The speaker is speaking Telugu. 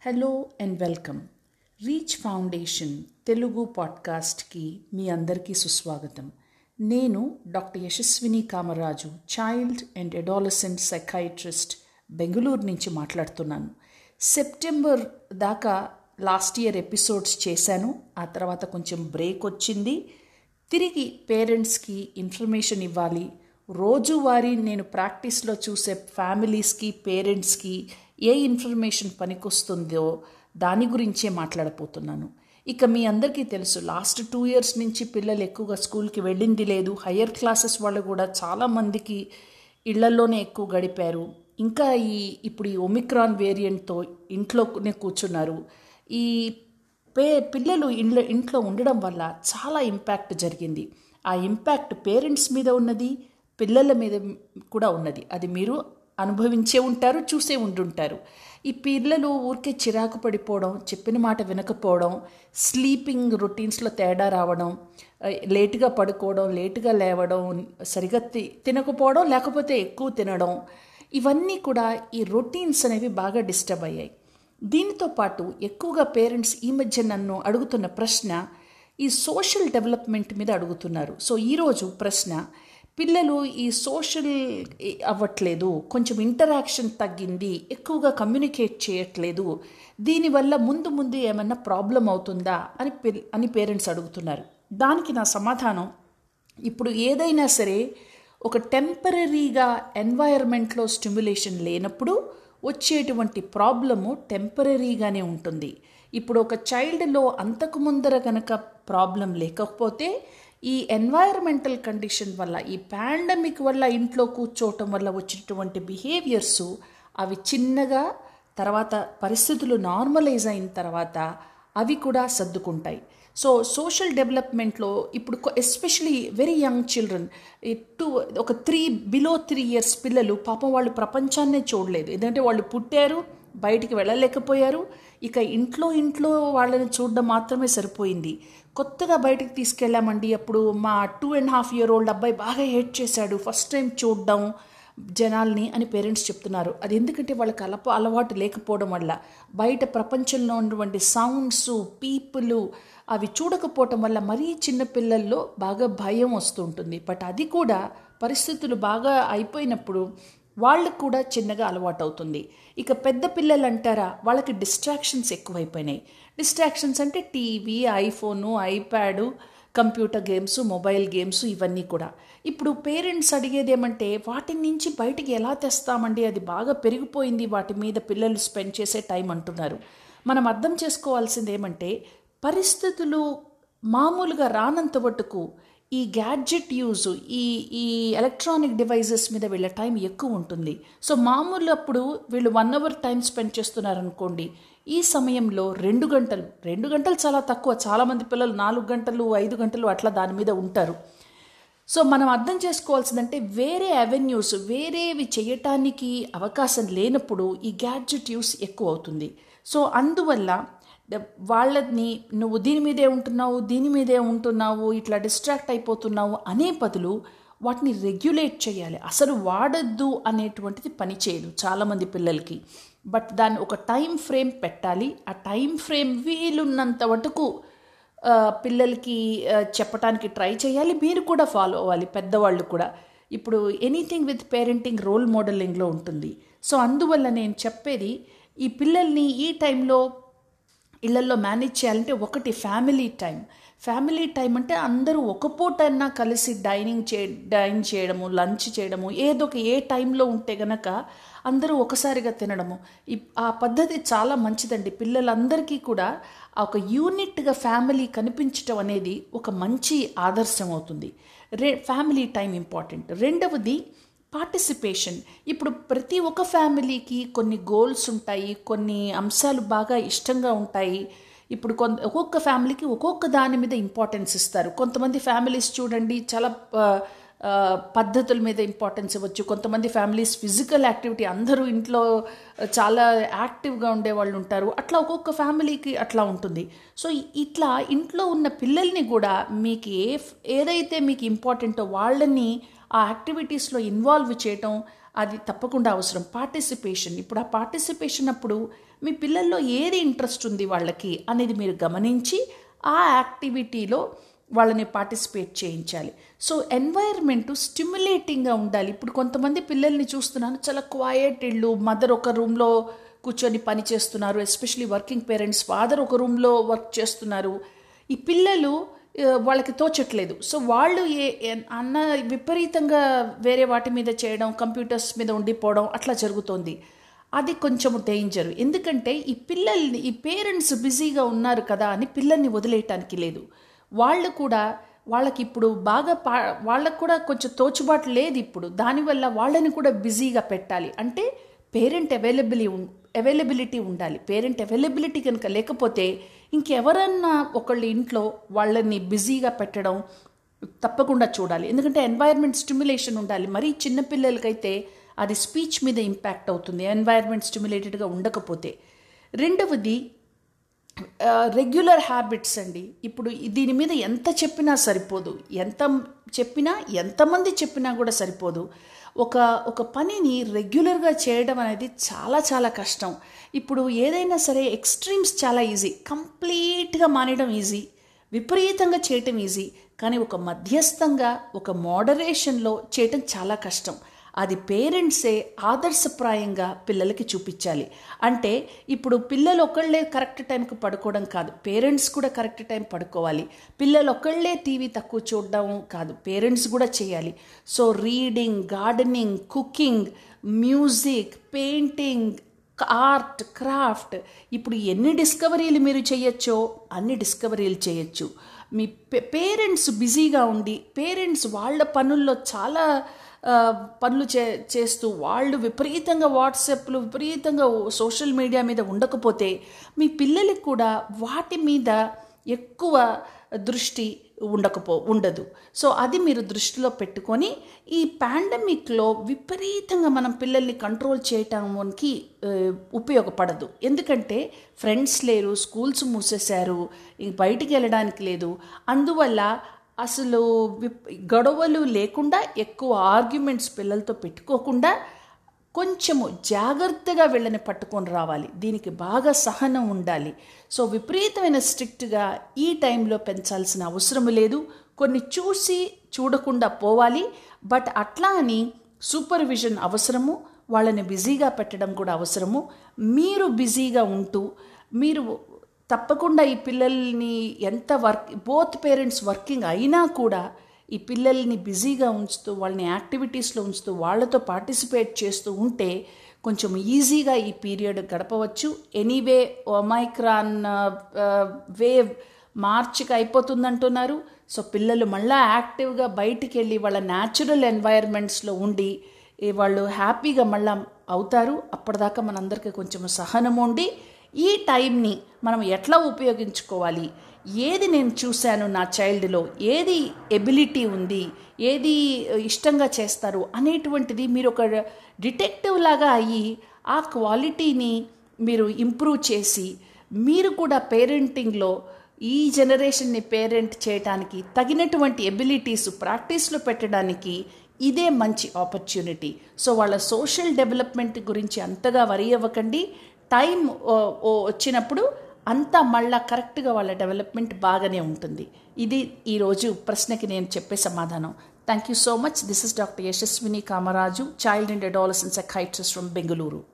hello and welcome reach foundation Telugu పాడ్కాస్ట్కి మీ అందరికీ సుస్వాగతం నేను doctor Yashaswini Kamaraju child and adolescent psychiatrist Bengaluru నుంచి మాట్లాడుతున్నాను సెప్టెంబర్ దాకా లాస్ట్ ఇయర్ ఎపిసోడ్స్ చేశాను ఆ తర్వాత కొంచెం బ్రేక్ వచ్చింది తిరిగి పేరెంట్స్కి ఇన్ఫర్మేషన్ ఇవ్వాలి రోజువారీ నేను ప్రాక్టీస్లో చూసే ఫ్యామిలీస్కి పేరెంట్స్కి ఏ ఇన్ఫర్మేషన్ పనికొస్తుందో దాని గురించే మాట్లాడపోతున్నాను ఇక మీ అందరికీ తెలుసు లాస్ట్ టూ ఇయర్స్ నుంచి పిల్లలు ఎక్కువగా స్కూల్కి వెళ్ళింది లేదు హయ్యర్ క్లాసెస్ వాళ్ళు కూడా చాలామందికి ఇళ్లలోనే ఎక్కువ గడిపారు ఇంకా ఈ ఇప్పుడు ఈ ఒమిక్రాన్ వేరియంట్తో ఇంట్లోనే కూర్చున్నారు ఈ పే పిల్లలు ఇంట్లో ఇంట్లో ఉండడం వల్ల చాలా ఇంపాక్ట్ జరిగింది ఆ ఇంపాక్ట్ పేరెంట్స్ మీద ఉన్నది పిల్లల మీద కూడా ఉన్నది అది మీరు అనుభవించే ఉంటారు చూసే ఉంటుంటారు ఈ పిల్లలు ఊరికే చిరాకు పడిపోవడం చెప్పిన మాట వినకపోవడం స్లీపింగ్ రొటీన్స్లో తేడా రావడం లేటుగా పడుకోవడం లేటుగా లేవడం సరిగా తి తినకపోవడం లేకపోతే ఎక్కువ తినడం ఇవన్నీ కూడా ఈ రొటీన్స్ అనేవి బాగా డిస్టర్బ్ అయ్యాయి దీనితో పాటు ఎక్కువగా పేరెంట్స్ ఈ మధ్య నన్ను అడుగుతున్న ప్రశ్న ఈ సోషల్ డెవలప్మెంట్ మీద అడుగుతున్నారు సో ఈరోజు ప్రశ్న పిల్లలు ఈ సోషల్ అవ్వట్లేదు కొంచెం ఇంటరాక్షన్ తగ్గింది ఎక్కువగా కమ్యూనికేట్ చేయట్లేదు దీనివల్ల ముందు ముందు ఏమన్నా ప్రాబ్లం అవుతుందా అని అని పేరెంట్స్ అడుగుతున్నారు దానికి నా సమాధానం ఇప్పుడు ఏదైనా సరే ఒక టెంపరీగా ఎన్వైరన్మెంట్లో స్టిమ్యులేషన్ లేనప్పుడు వచ్చేటువంటి ప్రాబ్లము టెంపరీగానే ఉంటుంది ఇప్పుడు ఒక చైల్డ్లో అంతకు ముందర కనుక ప్రాబ్లం లేకపోతే ఈ ఎన్వైరన్మెంటల్ కండిషన్ వల్ల ఈ పాండమిక్ వల్ల ఇంట్లో కూర్చోవటం వల్ల వచ్చినటువంటి బిహేవియర్స్ అవి చిన్నగా తర్వాత పరిస్థితులు నార్మలైజ్ అయిన తర్వాత అవి కూడా సర్దుకుంటాయి సో సోషల్ డెవలప్మెంట్లో ఇప్పుడు especially very young children two ఒక త్రీ బిలో త్రీ ఇయర్స్ పిల్లలు పాపం వాళ్ళు ప్రపంచాన్నే చూడలేదు ఎందుకంటే వాళ్ళు పుట్టారు బయటికి వెళ్ళలేకపోయారు ఇక ఇంట్లో ఇంట్లో వాళ్ళని చూడడం మాత్రమే సరిపోయింది కొత్తగా బయటికి తీసుకెళ్ళామండి అప్పుడు మా two and half year old అబ్బాయి బాగా హేట్ చేశాడు ఫస్ట్ టైం చూడడం జనాల్ని అని పేరెంట్స్ చెప్తున్నారు అది ఎందుకంటే వాళ్ళకి అలప అలవాటు లేకపోవడం వల్ల బయట ప్రపంచంలో ఉన్నటువంటి సౌండ్స్ పీపుల్ అవి చూడకపోవటం వల్ల మరీ చిన్న పిల్లల్లో బాగా భయం వస్తుంటుంది బట్ అది కూడా పరిస్థితులు బాగా అయిపోయినప్పుడు వాళ్ళకు కూడా చిన్నగా అలవాటు అవుతుంది ఇక పెద్ద పిల్లలు అంటారా వాళ్ళకి డిస్ట్రాక్షన్స్ ఎక్కువైపోయినాయి డిస్ట్రాక్షన్స్ అంటే TV iPhone iPad computer games mobile games ఇవన్నీ కూడా ఇప్పుడు పేరెంట్స్ అడిగేది ఏమంటే వాటి నుంచి బయటికి ఎలా తెస్తామండి అది బాగా పెరిగిపోయింది వాటి మీద పిల్లలు స్పెండ్ చేసే టైం అంటున్నారు మనం అర్థం చేసుకోవాల్సింది ఏమంటే పరిస్థితులు మామూలుగా రానంత మటుకు ఈ గ్యాడ్జెట్ యూజ్ ఈ ఈ ఎలక్ట్రానిక్ డివైజెస్ మీద వీళ్ళ టైం ఎక్కువ ఉంటుంది సో మామూలు అప్పుడు వీళ్ళు వన్ అవర్ టైం స్పెండ్ చేస్తున్నారనుకోండి ఈ సమయంలో రెండు గంటలు రెండు గంటలు చాలా తక్కువ చాలామంది పిల్లలు నాలుగు గంటలు ఐదు గంటలు అట్లా దాని మీద ఉంటారు సో మనం అర్థం చేసుకోవాల్సిందంటే వేరే అవెన్యూస్ వేరేవి చేయటానికి అవకాశం లేనప్పుడు ఈ గ్యాడ్జెట్ యూస్ ఎక్కువ అవుతుంది సో అందువల్ల వాళ్ళని నువ్వు దీని మీదే ఉంటున్నావు దీని మీదే ఉంటున్నావు ఇట్లా డిస్ట్రాక్ట్ అయిపోతున్నావు అనే బదులు వాటిని రెగ్యులేట్ చేయాలి అసలు వాడద్దు అనేటువంటిది పని చేయదు చాలామంది పిల్లలకి బట్ దాన్ని ఒక టైం ఫ్రేమ్ పెట్టాలి ఆ టైం ఫ్రేమ్ వీలున్నంత మటుకు పిల్లలకి చెప్పడానికి ట్రై చేయాలి మీరు కూడా ఫాలో అవ్వాలి పెద్దవాళ్ళు కూడా ఇప్పుడు ఎనీథింగ్ విత్ పేరెంటింగ్ రోల్ మోడలింగ్లో ఉంటుంది సో అందువల్ల నేను చెప్పేది ఈ పిల్లల్ని ఈ టైంలో ఇళ్లలో మేనేజ్ చేయాలంటే ఒకటి ఫ్యామిలీ టైం ఫ్యామిలీ టైం అంటే అందరూ ఒక పూటన్నా కలిసి డైనింగ్ చే డైన్ చేయడము లంచ్ చేయడము ఏదో ఒక ఏ టైంలో ఉంటే గనక అందరూ ఒకసారిగా తినడము ఆ పద్ధతి చాలా మంచిదండి పిల్లలందరికీ కూడా ఒక యూనిట్గా ఫ్యామిలీ కనిపించటం అనేది ఒక మంచి ఆదర్శం అవుతుంది రే ఫ్యామిలీ టైం ఇంపార్టెంట్ రెండవది పార్టిసిపేషన్ ఇప్పుడు ప్రతి ఒక్క ఫ్యామిలీకి కొన్ని గోల్స్ ఉంటాయి కొన్ని అంశాలు బాగా ఇష్టంగా ఉంటాయి ఇప్పుడు కొంత ఒక్కొక్క ఫ్యామిలీకి ఒక్కొక్క దాని మీద ఇంపార్టెన్స్ ఇస్తారు కొంతమంది ఫ్యామిలీస్ చూడండి చాలా పద్ధతుల మీద ఇంపార్టెన్స్ ఇవ్వచ్చు కొంతమంది ఫ్యామిలీస్ ఫిజికల్ యాక్టివిటీ అందరూ ఇంట్లో చాలా యాక్టివ్గా ఉండే వాళ్ళు ఉంటారు అట్లా ఒక్కొక్క ఫ్యామిలీకి అట్లా ఉంటుంది సో ఇట్లా ఇంట్లో ఉన్న పిల్లల్ని కూడా మీకు ఏ ఏదైతే మీకు ఇంపార్టెంటో వాళ్ళని ఆ యాక్టివిటీస్లో ఇన్వాల్వ్ చేయటం అది తప్పకుండా అవసరం పార్టిసిపేషన్ ఇప్పుడు ఆ పార్టిసిపేషన్ అప్పుడు మీ పిల్లల్లో ఏది ఇంట్రెస్ట్ ఉంది వాళ్ళకి అనేది మీరు గమనించి ఆ యాక్టివిటీలో వాళ్ళని పార్టిసిపేట్ చేయించాలి సో ఎన్వైర్మెంట్ స్టిమ్యులేటింగ్గా ఉండాలి ఇప్పుడు కొంతమంది పిల్లల్ని చూస్తున్నాను చాలా క్వయట్ ఇళ్ళు మదర్ ఒక రూమ్లో కూర్చొని పని చేస్తున్నారు ఎస్పెషలీ వర్కింగ్ పేరెంట్స్ ఫాదర్ ఒక రూమ్లో వర్క్ చేస్తున్నారు ఈ పిల్లలు ఆ, వాళ్ళకి తోచట్లేదు సో వాళ్ళు ఏ ఎన్- అన్న విపరీతంగా వేరే వాటి మీద చేయడం కంప్యూటర్స్ మీద ఉండిపోవడం అట్లా జరుగుతోంది అది కొంచెం డేంజర్ ఎందుకంటే ఈ పిల్లల్ని ఈ పేరెంట్స్ బిజీగా ఉన్నారు కదా అని పిల్లల్ని వదిలేయటానికి లేదు వాళ్ళు కూడా వాళ్ళకి ఇప్పుడు బాగా పా వాళ్ళకు కూడా కొంచెం తోచుబాటు లేదు ఇప్పుడు దానివల్ల వాళ్ళని కూడా బిజీగా పెట్టాలి అంటే పేరెంట్ అవైలబిలి అవైలబిలిటీ ఉండాలి పేరెంట్ అవైలబిలిటీ కనుక లేకపోతే ఇంకెవరన్నా ఒకళ్ళ ఇంట్లో వాళ్ళని బిజీగా పెట్టడం తప్పకుండా చూడాలి ఎందుకంటే ఎన్వైర్న్మెంట్ స్టిమ్యులేషన్ ఉండాలి మరీ చిన్నపిల్లలకైతే అది స్పీచ్ మీద ఇంపాక్ట్ అవుతుంది ఎన్వైర్న్మెంట్ స్టిమ్యులేటెడ్గా ఉండకపోతే రెండవది రెగ్యులర్ హ్యాబిట్స్ అండి ఇప్పుడు దీని మీద ఎంత చెప్పినా సరిపోదు ఎంత చెప్పినా ఎంతమంది చెప్పినా కూడా సరిపోదు ఒక ఒక పనిని రెగ్యులర్గా చేయడం అనేది చాలా చాలా కష్టం ఇప్పుడు ఏదైనా సరే ఎక్స్ట్రీమ్స్ చాలా ఈజీ కంప్లీట్గా మానేయడం ఈజీ విపరీతంగా చేయటం ఈజీ కానీ ఒక మధ్యస్థంగా ఒక మోడరేషన్లో చేయటం చాలా కష్టం అది పేరెంట్సే ఆదర్శప్రాయంగా పిల్లలకి చూపించాలి అంటే ఇప్పుడు పిల్లలు ఒకళ్ళే కరెక్ట్ టైంకి పడుకోవడం కాదు పేరెంట్స్ కూడా కరెక్ట్ టైం పడుకోవాలి పిల్లలు ఒకళ్ళే టీవీ తక్కువ చూడడం కాదు పేరెంట్స్ కూడా చేయాలి so reading gardening cooking music painting art craft ఇప్పుడు ఎన్ని డిస్కవరీలు మీరు చేయొచ్చో అన్ని డిస్కవరీలు చేయొచ్చు మీ పేరెంట్స్ బిజీగా ఉండి పేరెంట్స్ వాళ్ళ పనుల్లో చాలా ఆ, పనులు చే చేస్తూ వాళ్ళు విపరీతంగా వాట్సాప్లు విపరీతంగా సోషల్ మీడియా మీద ఉండకపోతే మీ పిల్లలకి కూడా వాటి మీద ఎక్కువ దృష్టి ఉండకపో ఉండదు సో అది మీరు దృష్టిలో పెట్టుకొని ఈ పాండమిక్లో విపరీతంగా మనం పిల్లల్ని కంట్రోల్ చేయటానికి ఆ, ఉపయోగపడదు ఎందుకంటే ఫ్రెండ్స్ లేరు స్కూల్స్ మూసేశారు ఇంక బయటికి వెళ్ళడానికి లేదు అందువల్ల అసలు విప్ గొడవలు లేకుండా ఎక్కువ ఆర్గ్యుమెంట్స్ పిల్లలతో పెట్టుకోకుండా కొంచెము జాగ్రత్తగా వీళ్ళని పట్టుకొని రావాలి దీనికి బాగా సహనం ఉండాలి సో విపరీతమైన స్ట్రిక్ట్గా ఈ టైంలో పెంచాల్సిన అవసరం లేదు కొన్ని చూసి చూడకుండా పోవాలి బట్ అట్లా అని సూపర్విజన్ అవసరము వాళ్ళని బిజీగా పెట్టడం కూడా అవసరము మీరు బిజీగా ఉంటూ మీరు తప్పకుండా ఈ పిల్లల్ని ఎంత వర్క్ బోత్ పేరెంట్స్ వర్కింగ్ అయినా కూడా ఈ పిల్లల్ని బిజీగా ఉంచుతూ వాళ్ళని యాక్టివిటీస్లో ఉంచుతూ వాళ్ళతో పార్టిసిపేట్ చేస్తూ ఉంటే కొంచెం ఈజీగా ఈ పీరియడ్ గడపవచ్చు ఎనీవే ఒమైక్రాన్ వేవ్ మార్చికి అయిపోతుందంటున్నారు సో పిల్లలు మళ్ళీ యాక్టివ్గా బయటికి వెళ్ళి వాళ్ళ న్యాచురల్ ఎన్వైర్మెంట్స్లో ఉండి ఈ వాళ్ళు హ్యాపీగా మళ్ళా అవుతారు అప్పటిదాకా మనందరికీ కొంచెం సహనం ఉండి ఈ టైంని మనం ఎట్లా ఉపయోగించుకోవాలి ఏది నేను చూశాను నా చైల్డ్లో ఏది ఎబిలిటీ ఉంది ఏది ఇష్టంగా చేస్తారు అనేటువంటిది మీరు ఒక డిటెక్టివ్ లాగా అయ్యి ఆ క్వాలిటీని మీరు ఇంప్రూవ్ చేసి మీరు కూడా పేరెంటింగ్లో ఈ జనరేషన్ని పేరెంట్ చేయడానికి తగినటువంటి ఎబిలిటీస్ ప్రాక్టీస్లో పెట్టడానికి ఇదే మంచి ఆపర్చునిటీ సో వాళ్ళ సోషల్ డెవలప్మెంట్ గురించి అంతగా వరి అవ్వకండి టైం ఓ- ఓ వచ్చినప్పుడు అంతా మళ్ళా కరెక్ట్గా వాళ్ళ డెవలప్మెంట్ బాగానే ఉంటుంది ఇది ఈరోజు ప్రశ్నకి నేను చెప్పే సమాధానం thank you so much this is doctor Yashaswini Kamaraju child and adolescent psychiatrist from Bengaluru